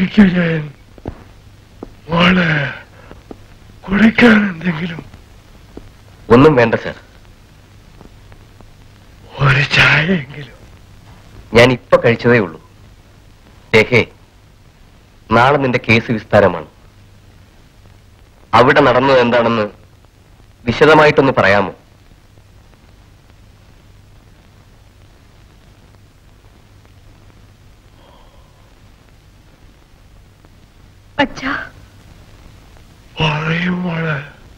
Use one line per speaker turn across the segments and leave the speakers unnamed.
കുടിക്കൂ ഞാൻ മോളെ കുടിക്കാൻ എന്തെങ്കിലും
ഒന്നും വേണ്ട സർ
ഒരു ചായയെങ്കിലും
ഞാൻ ഇപ്പൊ കഴിച്ചതേ ഉള്ളൂ രേഖേ നാളെ നിന്റെ കേസ് വിസ്താരമാണ് അവിടെ നടന്നത് എന്താണെന്ന് വിശദമായിട്ടൊന്ന് പറയാമോ
അച്ഛാ
പറയൂ മോളെ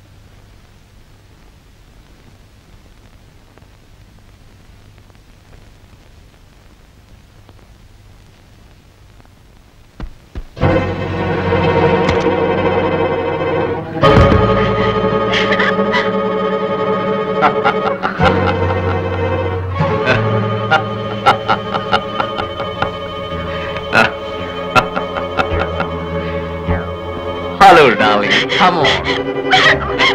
ഹലോ ഡാർലിംഗ് കം ഓൺ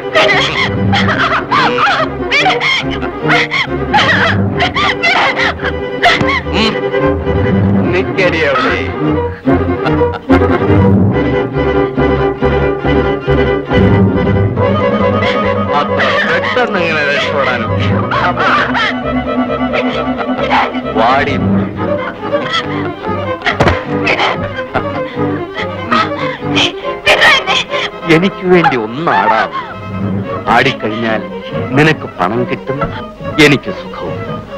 നിക്കടി അവിടെ അത്ര പെട്ടെന്ന് ഇങ്ങനെ രക്ഷപ്പെടാനും വാടി എനിക്ക് വേണ്ടി ഒന്നാടാം ആടിക്കഴിഞ്ഞാൽ നിനക്ക് പണം കിട്ടും എനിക്ക് സുഖവും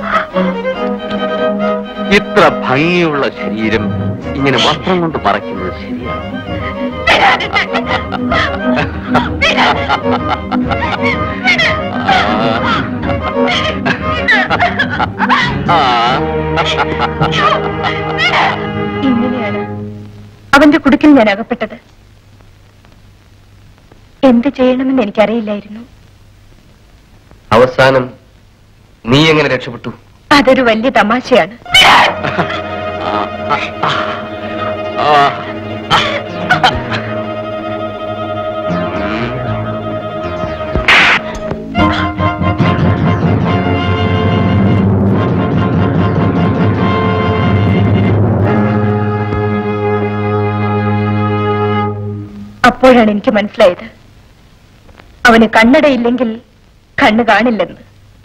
ഇത്ര ഭംഗിയുള്ള ശരീരം ഇങ്ങനെ വസ്ത്രം കൊണ്ട് മറയ്ക്കുന്നത് ശരിയാണ്
ഇങ്ങനെയാണ് അവന്റെ കുടുക്കിൽ ഞാൻ അകപ്പെട്ടത് എന്ത് ചെയ്യണമെന്ന് എനിക്കറിയില്ലായിരുന്നു
അവസാനം നീ എങ്ങനെ രക്ഷപ്പെട്ടു
അതൊരു വലിയ തമാശയാണ് അപ്പോഴാണ് എനിക്ക് മനസ്സിലായത് അവന് കണ്ണടയില്ലെങ്കിൽ കണ്ണ് കാണില്ലെന്ന്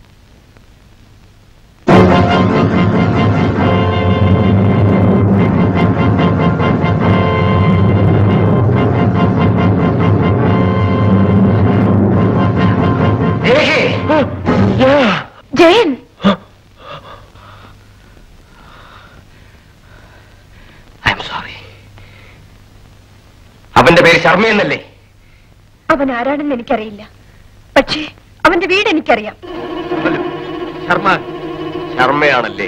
ജയൻ
ഐ എം സോറി അവന്റെ പേര് ശർമ്മ എന്നല്ലേ
അവൻ ആരാണെന്ന് എനിക്കറിയില്ല പക്ഷേ അവന്റെ വീട് എനിക്കറിയാം
ശർമ്മ ശർമ്മയാണല്ലേ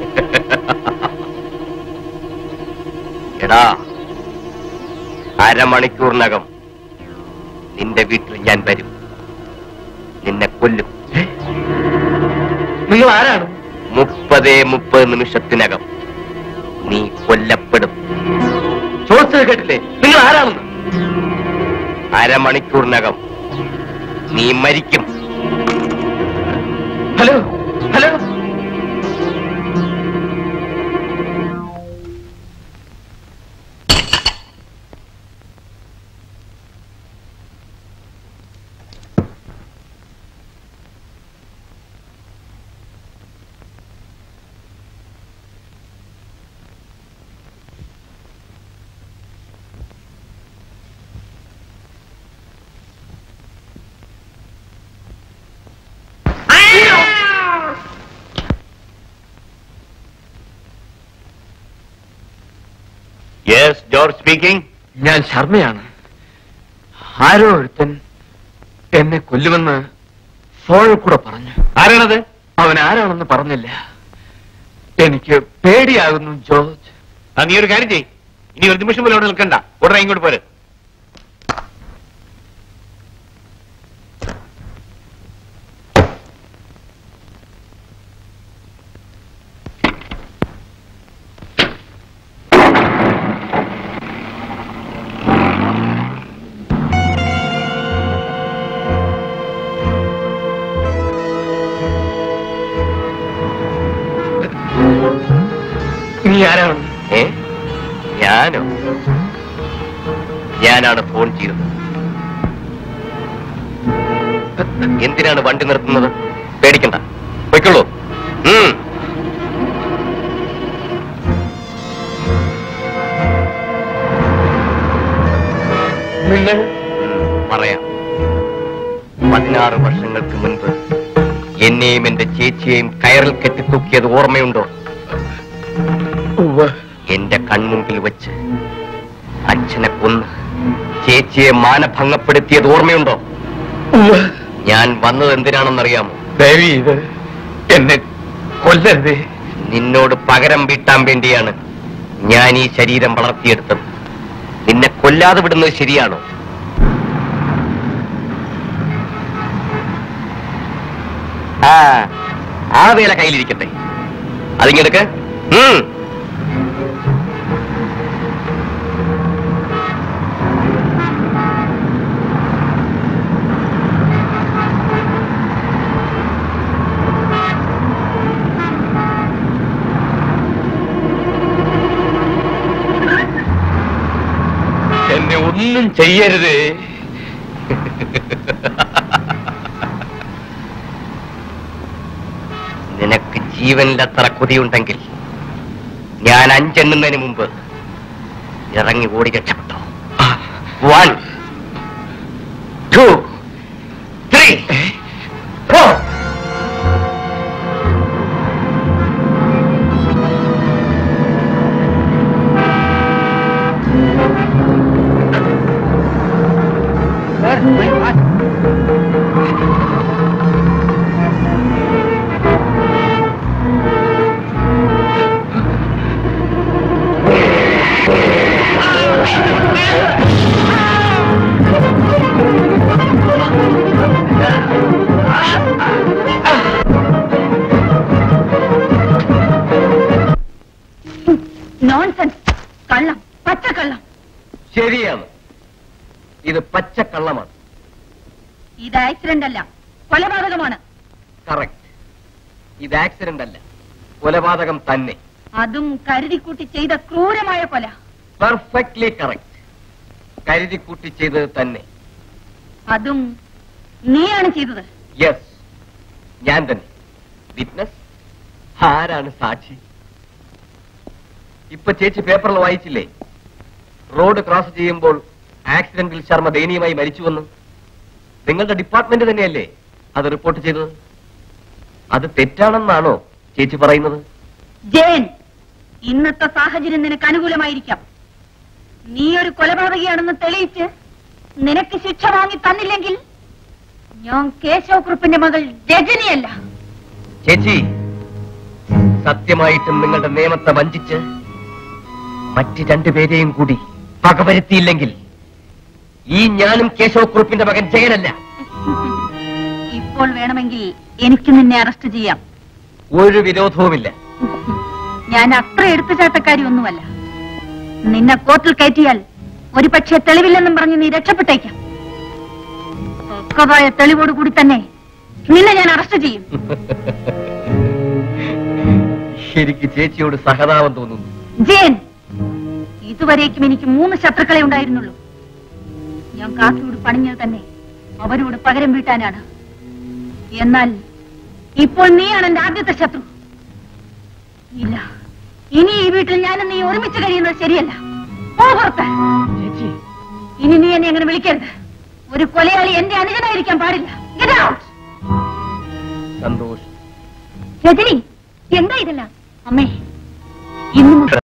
എടാ അരമണിക്കൂറിനകം നിന്റെ വീട്ടിൽ ഞാൻ വരും നിന്നെ കൊല്ലും
നിങ്ങൾ ആരാണ്
മുപ്പതേ മുപ്പത് നിമിഷത്തിനകം നീ കൊല്ലപ്പെടും
ചോദിച്ചത് കേട്ടില്ലേ നിങ്ങൾ ആരാണെന്ന്
അരമണിക്കൂറിനകം നീ മരിക്കും
hello hello
yes George speaking
ഞാൻ ശർമ്മയാണ് ആരോ ഒരുത്തൻ എന്നെ കൊല്ലുമെന്ന് ഫോണിൽ കൂടെ പറഞ്ഞു
ആരാണത്
അവൻ ആരാണെന്ന് പറഞ്ഞില്ല എനിക്ക് പേടിയാകുന്നു ജോർജ്
ആ നീ ഒരു കാര്യം ചെയ് ഇനി ഒരു നിമിഷം പോലും അവിടെ നിൽക്കണ്ട ഉടനെ ഇങ്ങോട്ട് പോരെ
നീ ആരാണ്
ഏ ഞാനോ ഞാനാണ് ഫോൺ ചെയ്തത് എന്തിനാണ് വണ്ടി നിർത്തുന്നത് പേടിക്കണ്ട പൊയ്ക്കുള്ളൂ ഉം.
നിങ്ങൾ
ഉം, പറയാം പതിനാറ് വർഷങ്ങൾക്ക് മുൻപ് എന്നെയും എന്റെ ചേച്ചിയെയും കയറിൽ കെട്ടിത്തൂക്കിയത് ഓർമ്മയുണ്ടോ
ഉവ്വ്.
എന്റെ കൺമുമ്പിൽ വെച്ച് അച്ഛനെ കൊന്ന് ചേച്ചിയെ മാനഭംഗപ്പെടുത്തിയത് ഓർമ്മയുണ്ടോ
ഉവ്വ്.
ഞാൻ വന്നത് എന്തിനാണെന്നറിയാമോ
ദേവി ഇത് എന്നെ കൊല്ലരുതേ
നിന്നോട് പകരം വീട്ടാൻ വേണ്ടിയാണ് ഞാൻ ഈ ശരീരം വളർത്തിയെടുത്തത് നിന്നെ കൊല്ലാതെ വിടുന്നത് ശരിയാണോ ആ ആ വേല കയ്യിലിരിക്കട്ടെ അതിങ്ങെടുക്ക് ഉം.
എന്നെ ഒന്നും ചെയ്യരുതേ
നിനക്ക് ജീവനിലത്ര കൊതിയുണ്ടെങ്കിൽ ഞാൻ അഞ്ചെണ്ണുന്നതിന് മുമ്പ് ഇറങ്ങി ഓടി രക്ഷപ്പെട്ടോ one two three four
nonsense കള്ളം പച്ചക്കള്ളം
ശരിയാണ് ഇത് പച്ചക്കള്ളമാണ്
ഇത് ആക്സിഡന്റ് അല്ല കൊലപാതകമാണ്
കറക്റ്റ് ഇത് ആക്സിഡന്റ് അല്ല കൊലപാതകം തന്നെ
അതും കരുതിക്കൂട്ടി ചെയ്ത ക്രൂരമായ കൊല
പെർഫെക്റ്റ്ലി കറക്റ്റ് കരുതിക്കൂട്ടി ചെയ്തത് തന്നെ
അതും നീയാണ് ചെയ്തത്
യെസ് ഞാൻ തന്നെ വിറ്റ്നസ് ആരാണ് സാക്ഷി ഇപ്പൊ ചേച്ചി പേപ്പറിൽ വായിച്ചില്ലേ റോഡ് ക്രോസ് ചെയ്യുമ്പോൾ ആക്സിഡന്റിൽ ശർമ്മ ദയനീയമായി മരിച്ചുവെന്ന് നിങ്ങളുടെ ഡിപ്പാർട്ട്മെന്റ് തന്നെയല്ലേ അത് റിപ്പോർട്ട് ചെയ്തത് അത് തെറ്റാണെന്നാണോ ചേച്ചി പറയുന്നത്
ജയൻ ഇന്നത്തെ സാഹചര്യം നിനക്ക് അനുകൂലമായിരിക്കാം നീ ഒരു കൊലപാതകയാണെന്ന് തെളിയിച്ച് നിനക്ക് ശിക്ഷ വാങ്ങി തന്നില്ലെങ്കിൽ ഞാൻ കേശവക്കുറുപ്പിന്റെ മകൾ രജനിയല്ല
ചേച്ചി സത്യമായിട്ടും നിങ്ങളുടെ നിയമത്തെ വഞ്ചിച്ച് മറ്റ് രണ്ടുപേരെയും കൂടി പകവരുത്തിയില്ലെങ്കിൽ ഈ ഞാനും കേശവക്കുറുപ്പിന്റെ മകൻ ജയനല്ല
ഇപ്പോൾ വേണമെങ്കിൽ എനിക്ക് നിന്നെ അറസ്റ്റ് ചെയ്യാം
ഒരു വിരോധവുമില്ല
ഞാൻ അത്ര എടുത്തുചാട്ടക്കാരി ഒന്നുമല്ല നിന്നെ കോർട്ടിൽ കയറ്റിയാൽ ഒരു പക്ഷേ തെളിവില്ലെന്നും പറഞ്ഞ് നീ രക്ഷപ്പെട്ടേക്കാം തക്കതായ തെളിവോടുകൂടി തന്നെ നിന്നെ ഞാൻ അറസ്റ്റ് ചെയ്യും
എനിക്ക് ചേച്ചിയോട് സഹതാപം തോന്നുന്നു
ജയൻ ഇതുവരേക്കും എനിക്ക് മൂന്ന് ശത്രുക്കളെ ഉണ്ടായിരുന്നുള്ളൂ ഞാൻ കാക്കിയോട് പണിഞ്ഞത് തന്നെ അവരോട് പകരം വീട്ടാനാണ് എന്നാൽ ഇപ്പോൾ നീയാണ് എന്റെ ആദ്യത്തെ ശത്രു ഇല്ല ഇനി ഈ വീട്ടിൽ ഞാനും നീ ഒരുമിച്ച് കഴിയുന്നത് ശരിയല്ല പോ പുറത്ത്
ചേച്ചി
ഇനി നീ എന്നെ അങ്ങനെ വിളിക്കരുത് ഒരു കൊലയാളി എന്റെ അനുജനായിരിക്കാൻ പാടില്ല Get out.
സന്തോഷം
രജനി എന്താ ഇതല്ല അമ്മേ ഇന്നു മുതൽ